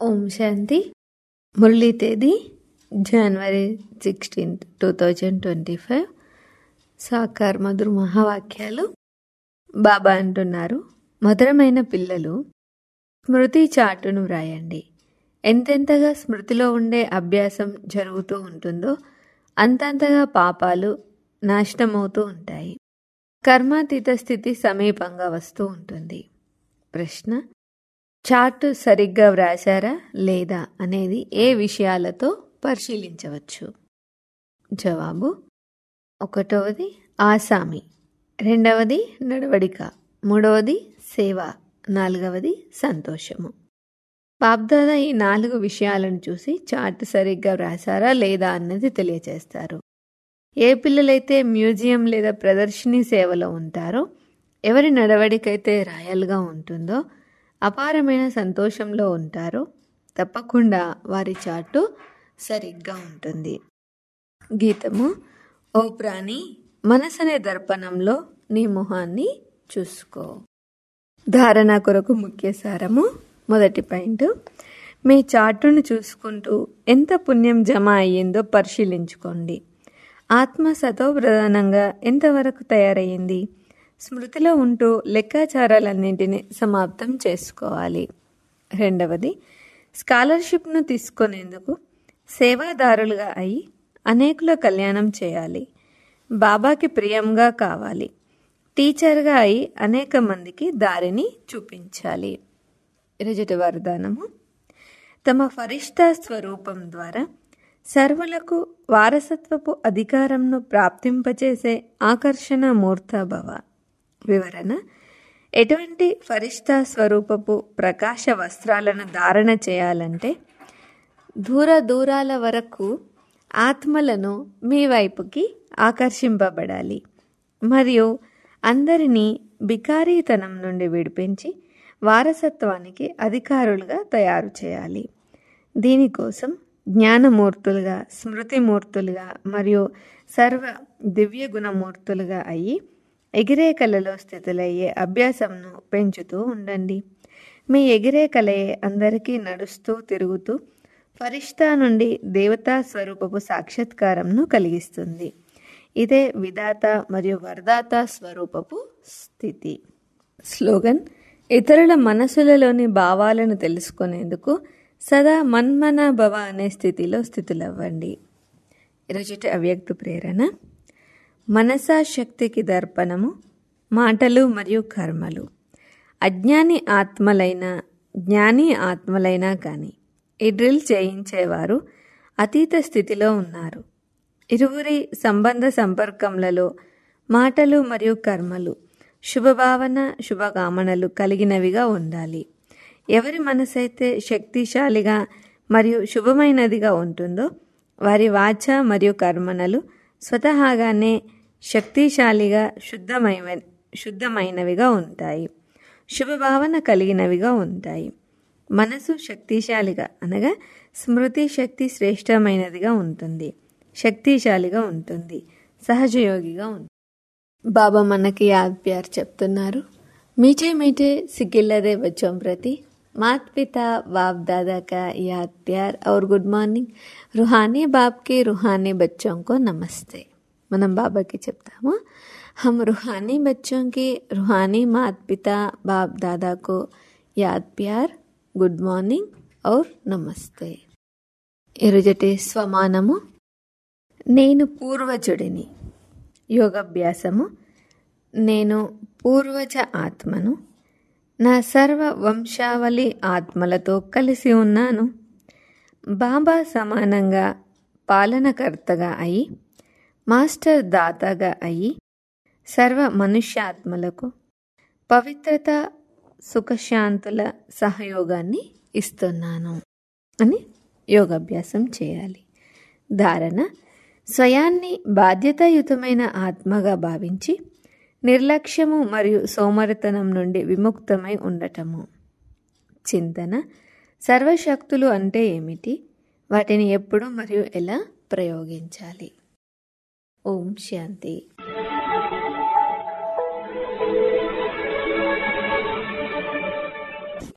ఓం శాంతి మురళీ తేదీ జనవరి sixteenth two thousand twenty five సాకార్ మధుర మహావాక్యాలు బాబా అంటున్నారు మధురమైన పిల్లలు స్మృతి చాటును వ్రాయండి ఎంతెంతగా స్మృతిలో ఉండే అభ్యాసం జరుగుతూ ఉంటుందో అంతంతగా పాపాలు నాశనమవుతూ ఉంటాయి కర్మాతీత స్థితి సమీపంగా వస్తూ ఉంటుంది ప్రశ్న చార్టు సరిగ్గా వ్రాసారా లేదా అనేది ఏ విషయాలతో పరిశీలించవచ్చు జవాబు ఒకటవది ఆసామి రెండవది నడవడిక మూడవది సేవ నాలుగవది సంతోషము బాబ్దాదా ఈ నాలుగు విషయాలను చూసి చార్ట్ సరిగ్గా వ్రాసారా లేదా అన్నది తెలియచేస్తారు ఏ పిల్లలైతే మ్యూజియం లేదా ప్రదర్శిని సేవలో ఉంటారో ఎవరి నడవడికైతే రాయల్గా ఉంటుందో అపారమైన సంతోషంలో ఉంటారో తప్పకుండా వారి చాటు సరిగ్గా ఉంటుంది గీతము ఓ ప్రాణి మనసనే దర్పణంలో నీ మొహాన్ని చూసుకో ధారణ కొరకు ముఖ్య సారము మొదటి పాయింట్ మీ చార్టును చూసుకుంటూ ఎంత పుణ్యం జమ అయ్యిందో పరిశీలించుకోండి ఆత్మ సతోప్రధానంగా ఎంతవరకు తయారయ్యింది స్మృతిలో ఉంటూ లెక్కాచారాలన్నింటినీ సమాప్తం చేసుకోవాలి రెండవది స్కాలర్షిప్ను తీసుకునేందుకు సేవాదారులుగా అయి అనేకుల కళ్యాణం చేయాలి బాబాకి ప్రియంగా కావాలి టీచర్గా అయి అనేక మందికి దారిని చూపించాలి ఇరజటి వరదానము తమ ఫరిష్ఠా స్వరూపం ద్వారా సర్వులకు వారసత్వపు అధికారంను ప్రాప్తింపచేసే ఆకర్షణ మూర్తభవ వివరణ ఎటువంటి ఫరిష్ఠా స్వరూపపు ప్రకాశ వస్త్రాలను ధారణ చేయాలంటే దూర దూరాల వరకు ఆత్మలను మీ వైపుకి ఆకర్షింపబడాలి మరియు అందరినీ బికారీతనం నుండి విడిపించి వారసత్వానికి అధికారులుగా తయారు చేయాలి దీనికోసం జ్ఞానమూర్తులుగా స్మృతిమూర్తులుగా మరియు సర్వ దివ్య గుణమూర్తులుగా అయ్యి ఎగిరే కళలో స్థితులయ్యే అభ్యాసంను పెంచుతూ ఉండండి మీ ఎగిరే కళయే అందరికీ నడుస్తూ తిరుగుతూ ఫరిష్తా నుండి దేవతా స్వరూపపు సాక్షాత్కారంను కలిగిస్తుంది ఇదే విధాత మరియు వరదాత స్వరూపపు స్థితి స్లోగన్ ఇతరుల మనసులలోని భావాలను తెలుసుకునేందుకు సదా మన్మన భవ అనే స్థితిలో స్థితులవ్వండి ఈరోజుటి అవ్యక్త ప్రేరణ మనసా శక్తికి దర్పణము మాటలు మరియు కర్మలు అజ్ఞాని ఆత్మలైన జ్ఞాని ఆత్మలైనా కానీ ఈ డ్రిల్ చేయించేవారు అతీత స్థితిలో ఉన్నారు ఇరువురి సంబంధ సంపర్కములలో మాటలు మరియు కర్మలు శుభభావన శుభకామనలు కలిగినవిగా ఉండాలి ఎవరి మనసైతే శక్తిశాలిగా మరియు శుభమైనదిగా ఉంటుందో వారి వాచ మరియు కర్మనలు స్వతహాగానే శక్తిశాలిగా శుద్ధమైన శుద్ధమైనవిగా ఉంటాయి శుభభావన కలిగినవిగా ఉంటాయి మనసు శక్తిశాలిగా అనగా స్మృతి శక్తి శ్రేష్టమైనదిగా ఉంటుంది శక్తిశాలిగా ఉంటుంది సహజయోగిగా ఉంటుంది బాబా మనకి యాద్ ప్యార్ చెప్తున్నారు मीठे मीठे सिकिल्लरे बच्चों प्रति मात पिता बाप दादा का याद प्यार और गुड मॉर्निंग रूहानी बाप के रूहानी बच्चों को नमस्ते మనం బాబాకి చెప్తాము हम रूहानी बच्चों के रूहानी मात पिता बाप दादा को याद प्यार గుడ్ మార్నింగ్ ఔర్ నమస్తే ఈరోజటి స్వమానము నేను పూర్వజుడిని యోగాభ్యాసము నేను పూర్వజ ఆత్మను నా సర్వ వంశావళి ఆత్మలతో కలిసి ఉన్నాను బాబా సమానంగా పాలనకర్తగా అయి మాస్టర్ దాతగా అయి సర్వ మనుష్యాత్మలకు పవిత్రత సుఖశాంతుల సహయోగాన్ని ఇస్తున్నాను అని యోగాభ్యాసం చేయాలి ధారణ స్వయాన్ని బాధ్యతాయుతమైన ఆత్మగా భావించి నిర్లక్ష్యము మరియు సోమరితనం నుండి విముక్తమై ఉండటము చింతన సర్వశక్తులు అంటే ఏమిటి వాటిని ఎప్పుడు మరియు ఎలా ప్రయోగించాలి ఓం శాంతి